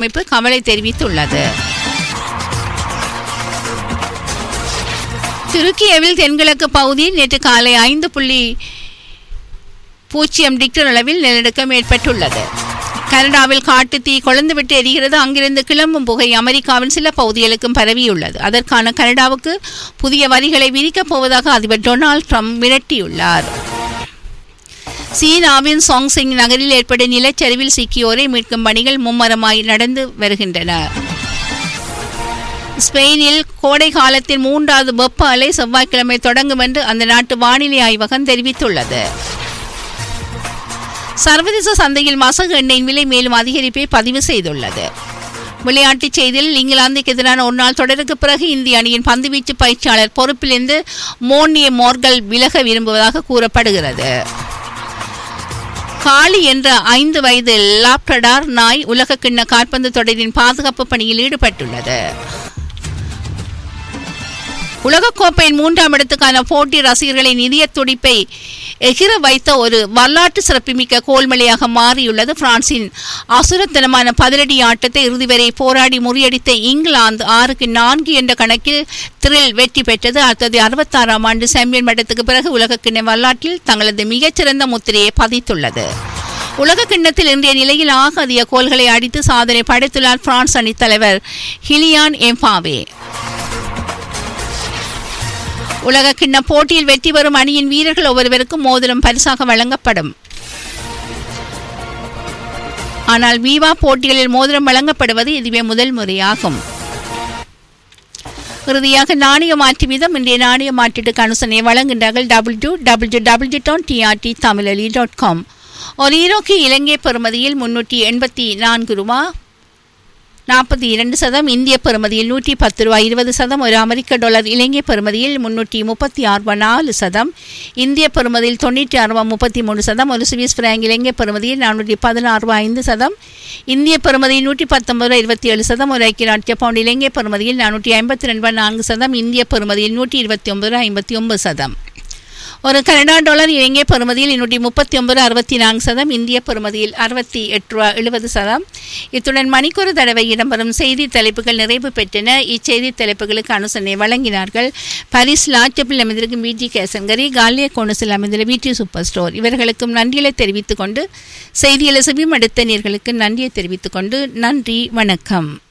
அமைப்பு கவலை தெரிவித்துள்ளது துருக்கியவில் தென்கிழக்கு பகுதியில் நேற்று காலை ஐந்து புள்ளி பூஜ்ஜியம் டிக்டர் அளவில் நிலநடுக்கம் ஏற்பட்டுள்ளது கனடாவில் காட்டு தீ கொழுந்துவிட்டு எரிகிறது அங்கிருந்து கிளம்பும் புகை அமெரிக்காவின் சில பகுதிகளுக்கும் பரவியுள்ளது அதற்கான கனடாவுக்கு புதிய வரிகளை விதிக்கப் போவதாக அதிபர் டொனால்ட் ட்ரம்ப் மிரட்டியுள்ளார் சீனாவின் சாங்சிங் நகரில் ஏற்பட்ட நிலச்சரிவில் சிக்கியோரை மீட்கும் பணிகள் மும்மரமாய் நடந்து வருகின்றன ஸ்பெயினில் கோடை காலத்தின் மூன்றாவது வெப்ப அலை செவ்வாய்க்கிழமை தொடங்கும் என்று அந்த நாட்டு வானிலை ஆய்வகம் தெரிவித்துள்ளது சர்வதேச சந்தையில் மசகு எண்ணெயின் விலை மேலும் அதிகரிப்பை பதிவு செய்துள்ளது விளையாட்டுச் செய்தியில் இங்கிலாந்துக்கு எதிரான ஒரு நாள் தொடருக்கு பிறகு இந்திய அணியின் பந்துவீச்சு பயிற்சியாளர் பொறுப்பிலிருந்து மோனிய மோர்கல் விலக விரும்புவதாக கூறப்படுகிறது காளி என்ற ஐந்து வயது லாப்ரடார் நாய் உலக கிண்ண காற்பந்து தொடரின் பாதுகாப்பு பணியில் ஈடுபட்டுள்ளது உலகக்கோப்பையின் மூன்றாம் இடத்துக்கான போட்டி ரசிகர்களின் இதய துடிப்பை எகிர வைத்த ஒரு வரலாற்று சிறப்புமிக்க கோல்மலையாக மாறியுள்ளது பிரான்சின் அசுரத்தனமான பதிலடி ஆட்டத்தை இறுதி வரை போராடி முறியடித்த இங்கிலாந்து ஆறுக்கு நான்கு என்ற கணக்கில் த்ரில் வெற்றி பெற்றது அடுத்தது அறுபத்தாறாம் ஆண்டு சாம்பியன் மட்டத்துக்கு பிறகு உலகக்கிண்ண வரலாற்றில் தங்களது மிகச்சிறந்த முத்திரையை பதித்துள்ளது உலக கிண்ணத்தில் இன்றைய நிலையில் ஆக அதிக கோல்களை அடித்து சாதனை படைத்துள்ளார் பிரான்ஸ் அணித் தலைவர் ஹிலியான் எம்பாவே உலக கிண்ண போட்டியில் வெற்றி பெறும் அணியின் வீரர்கள் ஒவ்வொருவருக்கும் மோதிரம் பரிசாக வழங்கப்படும் ஆனால் வீவா போட்டிகளில் மோதிரம் வழங்கப்படுவது இதுவே முதல் முறையாகும் இறுதியாக நாணய மாற்று வீதம் இன்றைய நாணய மாற்றீட்டுக்கு அனுசனை வழங்குகின்றார்கள் W W W dot TRT Tamilali dot com ஒரு ஈரோக்கு இலங்கை பெறுமதியில் முன்னூற்றி எண்பத்தி நான்கு ரூபா நாற்பத்தி இரண்டு சதம் இந்திய பெறுமதியில் நூற்றி பத்து ரூபாய் இருபது சதம் ஒரு அமெரிக்க டாலர் இலங்கை பெறுமதியில் முன்னூற்றி முப்பத்தி ஆறு ரூபாய் நாலு சதம் இந்திய பெறுமதியில் தொண்ணூற்றி ஆறு ரூபாய் முப்பத்தி மூணு சதம் ஒரு சுவிஸ் பிராங்க் இலங்கை பெறுமதியில் நானூற்றி பதினாறு ரூபாய் ஐந்து சதம் இந்திய பெறுமதியில் நூற்றி பத்தொன்பது ரூபாய் இருபத்தி ஏழு சதம் ஒரு ஐக்கிய நாட்டிய பவுண்ட் இலங்கை பெறுமதியில் நானூற்றி ஐம்பத்தி ரெண்டு ரூபாய் நான்கு சதம் இந்திய பெறுமதியில் நூற்றி இருபத்தி ஒன்பது ரூபாய் ஐம்பத்தி ஒன்பது சதம் ஒரு கனடா டாலர் இலங்கை பெறுமதியில் எண்ணூற்றி முப்பத்தி ஒன்பது அறுபத்தி நான்கு சதம் இந்திய பெறுமதியில் அறுபத்தி எட்டு ரூபா எழுபது சதம் இத்துடன் மணிக்கொரு தடவை இடம்பெறும் செய்தி தலைப்புகள் நிறைவு பெற்றன இச்செய்தி தலைப்புகளுக்கு அனுசரணை வழங்கினார்கள் பரிஸ் லாட்சப்பில் அமைந்திருக்கும் விஜி கேசங்கரி காலிய கோணசில் அமைந்துள்ள விடி சூப்பர் ஸ்டோர் இவர்களுக்கும் நன்றிகளை தெரிவித்துக் கொண்டு செய்திகளை செவிமடுத்த நேர்களுக்கு நன்றியை தெரிவித்துக் கொண்டு நன்றி வணக்கம்